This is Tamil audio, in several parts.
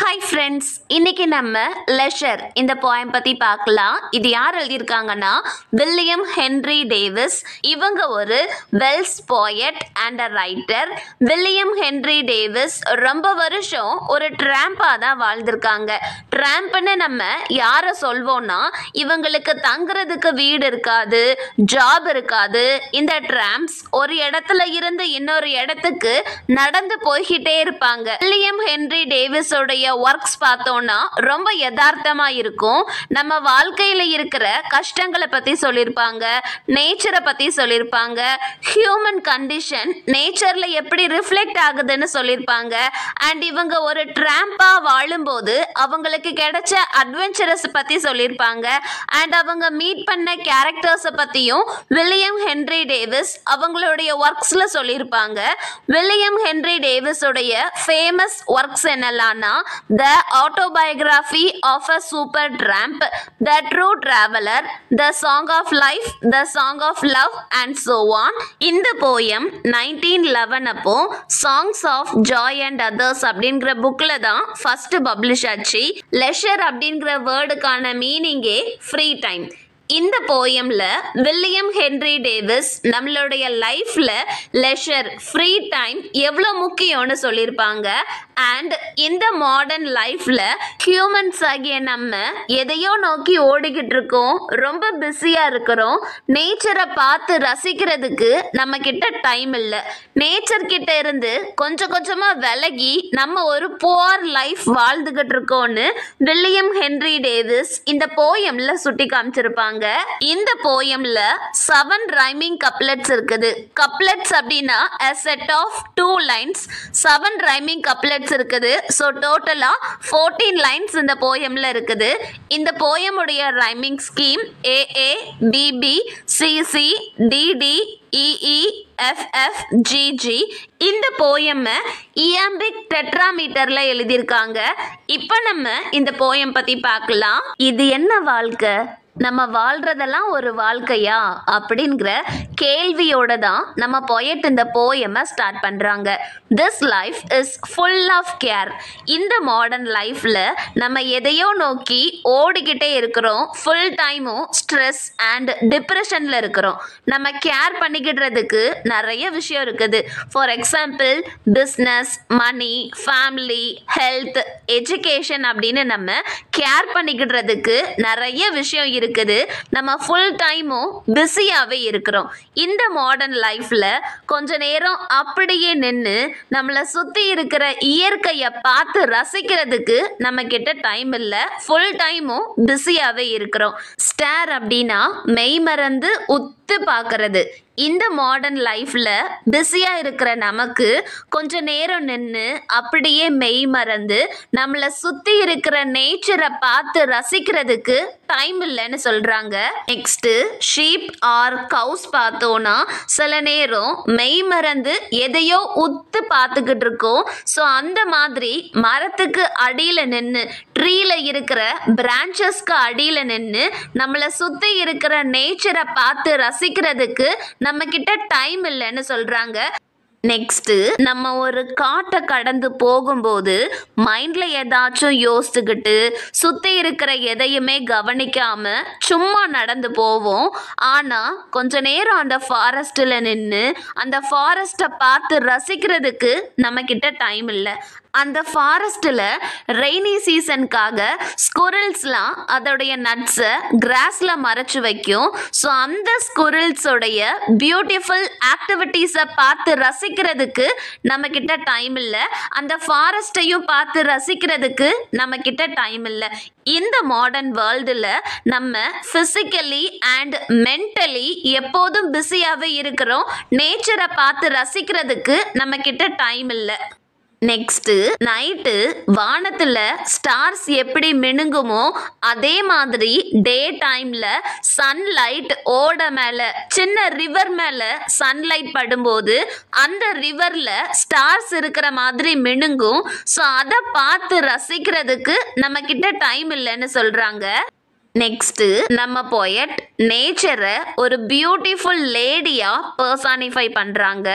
ஹாய் ஃப்ரெண்ட்ஸ் இன்னைக்கு நம்ம லெஷர் இந்த போயம் பத்தி பார்க்கலாம் இது யார் எழுதியிருக்காங்கன்னா வில்லியம் ஹென்ரி டேவிஸ் இவங்க ஒரு Welsh poet and a writer William Henry Davies ரொம்ப வருஷம் ஒரு ட்ராம்பா தான் வாழ்ந்திருக்காங்க ட்ராம்ப்னு நம்ம யாரை சொல்வோம்னா இவங்களுக்கு தங்குறதுக்கு வீடு இருக்காது ஜாப் இருக்காது இந்த ட்ராம்ப்ஸ் ஒரு இடத்துல இருந்து இன்னொரு இடத்துக்கு நடந்து போய்கிட்டே இருப்பாங்க வில்லியம் ஹென்ரி டேவிஸோடைய ஒர்க்ஸ் பார்த்தோம்னா ரொம்ப யதார்த்தமா இருக்கும் நம்ம வாழ்க்கையில இருக்கிற கஷ்டங்களை பத்தி சொல்லியிருப்பாங்க நேச்சரை பத்தி சொல்லியிருப்பாங்க ஹியூமன் கண்டிஷன் நேச்சர்ல எப்படி ரிஃப்ளெக்ட் ஆகுதுன்னு சொல்லியிருப்பாங்க அண்ட் இவங்க ஒரு ட்ராம்பா வாழும்போது அவங்களுக்கு கிடைச்ச அட்வென்ச்சரஸ் பத்தி சொல்லியிருப்பாங்க அண்ட் அவங்க மீட் பண்ண கேரக்டர்ஸை பத்தியும் வில்லியம் ஹென்ரி டேவிஸ் அவங்களுடைய ஒர்க்ஸ்ல சொல்லியிருப்பாங்க வில்லியம் ஹென்ரி டேவிஸோடைய ஃபேமஸ் ஒர்க்ஸ் என்னெல்லாம்னா the autobiography of a super tramp the true traveller the song of life the song of love and so on இந்த போயம் நைன்டீன் லெவன் அப்போ songs of joy and others அப்படிங்கிற புக்கில் தான் ஃபர்ஸ்ட் பப்ளிஷ் ஆச்சு லெஷர் அப்படிங்கிற வேர்டுக்கான மீனிங்கே ஃப்ரீ டைம் இந்த போயம்ல வில்லியம் ஹென்ரி டேவிஸ் நம்மளுடைய லைஃப்ல லெஷர் ஃப்ரீ டைம் எவ்வளோ முக்கியம்னு சொல்லியிருப்பாங்க அண்ட் இந்த மாடர்ன் லைஃப்ல ஹியூமன்ஸ் ஆகிய நம்ம எதையோ நோக்கி ஓடிக்கிட்டு இருக்கோம் ரொம்ப பிஸியா இருக்கிறோம் நேச்சரை பார்த்து ரசிக்கிறதுக்கு நம்ம கிட்ட டைம் இல்லை நேச்சர் கிட்ட இருந்து கொஞ்சம் கொஞ்சமா விலகி நம்ம ஒரு புவர் லைஃப் வாழ்ந்துகிட்டு இருக்கோம்னு வில்லியம் ஹென்ரி டேவிஸ் இந்த போயம்ல சுட்டி காமிச்சிருப்பாங்க இந்த போயம்ல செவன் ரைமிங் கப்லெட்ஸ் இருக்குது கப்லெட்ஸ் அப்படின்னா a set of two lines seven rhyming couplets இருக்குது ஸோ டோட்டலா ஃபோர்டீன் லைன்ஸ் இந்த போயம்ல இருக்குது இந்த போயமுடைய rhyming scheme AA BB CC DD EE FF GG இந்த போயமை இயாம்பிக் டெட்ராமீட்டர்ல எழுதியிருக்காங்க இப்போ நம்ம இந்த போயம் பத்தி பார்க்கலாம் இது என்ன வாழ்க்கை நம்ம வாழ்றதெல்லாம் ஒரு வாழ்க்கையா அப்படிங்கிற கேள்வியோட தான் நம்ம பொயட் இந்த போயமை ஸ்டார்ட் பண்ணுறாங்க this life is full of care இந்த மாடர்ன் லைஃப்பில் நம்ம எதையோ நோக்கி ஓடிக்கிட்டே இருக்கிறோம் ஃபுல் டைமும் ஸ்ட்ரெஸ் அண்ட் டிப்ரெஷனில் இருக்கிறோம் நம்ம கேர் பண்ணிக்கிடுறதுக்கு நிறைய விஷயம் இருக்குது for example business money family health education அப்படின்னு நம்ம கேர் பண்ணிக்கிடுறதுக்கு நிறைய விஷயம் இருக்குது நம்ம ஃபுல் டைமும் பிஸியாகவே இருக்கிறோம் இந்த மாடர்ன் லைஃப்பில் கொஞ்ச நேரம் அப்படியே நின்று நம்மளை சுற்றி இருக்கிற இயற்கையை பார்த்து ரசிக்கிறதுக்கு நம்ம கிட்ட டைம் இல்லை ஃபுல் டைமும் பிஸியாகவே இருக்கிறோம் ஸ்டார் அப்படின்னா மெய் மறந்து உத்து பார்க்கறது இந்த மாடர்ன் லைஃப்பில் பிஸியாக இருக்கிற நமக்கு கொஞ்ச நேரம் நின்று அப்படியே மெய் மறந்து நம்மளை சுற்றி இருக்கிற நேச்சரை பார்த்து ரசிக்கிறதுக்கு டைம் இல்லைன்னு சொல்கிறாங்க நெக்ஸ்ட்டு ஷீப் ஆர் கவுஸ் பார்த்தோன்னா சில நேரம் மெய் மறந்து எதையோ உத்து பார்த்துக்கிட்டு இருக்கோம் ஸோ அந்த மாதிரி மரத்துக்கு அடியில் நின்று ட்ரீல இருக்கிற பிரான்ச்சஸ்க்கு அடியில் நின்று நம்மளை சுற்றி இருக்கிற நேச்சரை பார்த்து ரசிக்கிறதுக்கு நம்ம கிட்ட டைம் இல்லைன்னு சொல்றாங்க நெக்ஸ்ட்டு நம்ம ஒரு காட்டை கடந்து போகும்போது மைண்டில் ஏதாச்சும் யோசிச்சுக்கிட்டு சுற்றி இருக்கிற எதையுமே கவனிக்காம சும்மா நடந்து போவோம் ஆனால் கொஞ்ச நேரம் அந்த ஃபாரஸ்ட்டில் நின்று அந்த ஃபாரஸ்ட்டை பார்த்து ரசிக்கிறதுக்கு நம்மக்கிட்ட டைம் இல்லை அந்த ஃபாரஸ்ட்டில் ரெய்னி சீசனுக்காக ஸ்குரல்ஸ்லாம் அதோடைய நட்ஸை கிராஸில் மறைச்சு வைக்கும் ஸோ அந்த ஸ்குரல்ஸோடைய பியூட்டிஃபுல் ஆக்டிவிட்டீஸை பார்த்து ரசிக்கிறதுக்கு நம்மக்கிட்ட டைம் இல்லை அந்த ஃபாரஸ்ட்டையும் பார்த்து ரசிக்கிறதுக்கு நம்மக்கிட்ட டைம் இல்லை இந்த மாடர்ன் வேர்ல்டில் நம்ம ஃபிசிக்கலி அண்ட் மென்டலி எப்போதும் பிஸியாகவே இருக்கிறோம் நேச்சரை பார்த்து ரசிக்கிறதுக்கு நம்மக்கிட்ட டைம் இல்லை நெக்ஸ்ட்டு நைட்டு வானத்தில் ஸ்டார்ஸ் எப்படி மினுங்குமோ அதே மாதிரி டே டைமில் சன்லைட் ஓட மேலே சின்ன ரிவர் மேலே சன்லைட் படும்போது அந்த ரிவரில் ஸ்டார்ஸ் இருக்கிற மாதிரி மினுங்கும் ஸோ அதை பார்த்து ரசிக்கிறதுக்கு நம்மக்கிட்ட டைம் இல்லைன்னு சொல்கிறாங்க நெக்ஸ்ட்டு நம்ம போயட் நேச்சரை ஒரு பியூட்டிஃபுல் லேடியாக பர்சானிஃபை பண்ணுறாங்க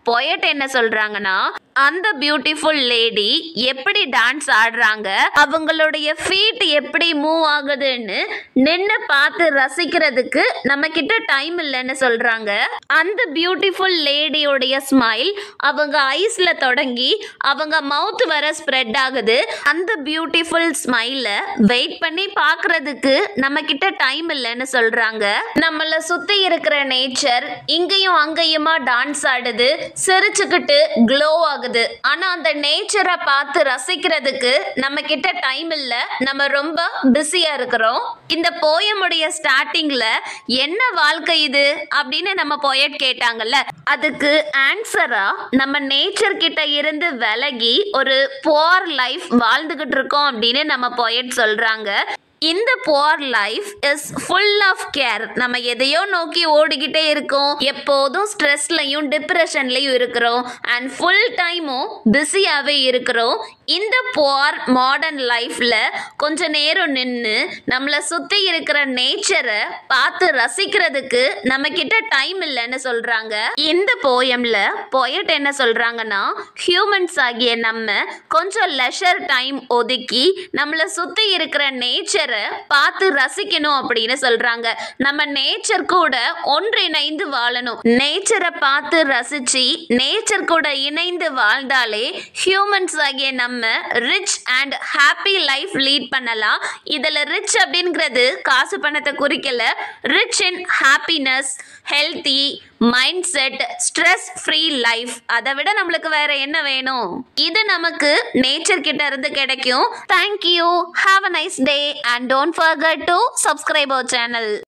பொயட் என்ன சொல்றாங்கன்னா அந்த பியூட்டிஃபுல் லேடி எப்படி டான்ஸ் ஆடுறாங்க அவங்களுடைய ஃபீட் எப்படி மூவ் ஆகுதுன்னு நின்று பார்த்து ரசிக்கிறதுக்கு நம்ம கிட்ட டைம் இல்லைன்னு சொல்றாங்க அந்த பியூட்டிஃபுல் லேடியோடைய ஸ்மைல் அவங்க ஐஸ்ல தொடங்கி அவங்க மவுத் வர ஸ்ப்ரெட் ஆகுது அந்த பியூட்டிஃபுல் ஸ்மைல வெயிட் பண்ணி பார்க்கிறதுக்கு நம்ம கிட்ட டைம் இல்லைன்னு சொல்றாங்க நம்மள சுத்தி இருக்கிற நேச்சர் இங்கேயும் அங்கேயுமா டான்ஸ் ஆடுது சிரிச்சுக்கிட்டு க்ளோ ஆகுது ஆனா அந்த நேச்சரை பார்த்து ரசிக்கிறதுக்கு நம்ம கிட்ட டைம் இல்ல நம்ம ரொம்ப பிஸியா இருக்கிறோம் இந்த போயமுடைய ஸ்டார்டிங்ல என்ன வாழ்க்கை இது அப்படின்னு நம்ம போயட் கேட்டாங்கல்ல அதுக்கு ஆன்சரா நம்ம நேச்சர் கிட்ட இருந்து விலகி ஒரு போர் லைஃப் வாழ்ந்துகிட்டு இருக்கோம் அப்படின்னு நம்ம போயட் சொல்றாங்க இந்த poor life is full of care நம்ம எதையோ நோக்கி ஓடிக்கிட்டே இருக்கோம் எப்போதும் ஸ்ட்ரெஸ்லையும் டிப்ரெஷன்லையும் இருக்கிறோம் அண்ட் ஃபுல் டைமும் பிஸியாகவே இருக்கிறோம் இந்த போர் மாடர்ன் லைஃப்பில் கொஞ்ச நேரம் நின்று நம்மளை சுற்றி இருக்கிற நேச்சரை பார்த்து ரசிக்கிறதுக்கு நம்ம கிட்ட டைம் இல்லைன்னு சொல்கிறாங்க இந்த போயமில் போயட் என்ன சொல்கிறாங்கன்னா ஹியூமன்ஸ் ஆகிய நம்ம கொஞ்சம் லெஷர் டைம் ஒதுக்கி நம்மளை சுற்றி இருக்கிற நேச்சரை பார்த்து ரசிக்கணும் அப்படின்னு சொல்றாங்க நம்ம நேச்சர் கூட ஒன்றிணைந்து வாழணும் நேச்சரை பார்த்து ரசிச்சு நேச்சர் கூட இணைந்து வாழ்ந்தாலே ஹியூமன்ஸ் ஆகிய நம்ம rich and happy life lead பண்ணலாம் இதுல ரிச் அப்படிங்கிறது காசு பணத்தை குறிக்கல rich in happiness healthy mind set stress free life அதை விட நம்மளுக்கு வேற என்ன வேணும் இது நமக்கு நேச்சர் கிட்ட இருந்து கிடைக்கும் thank you have a nice day and don't forget to subscribe our channel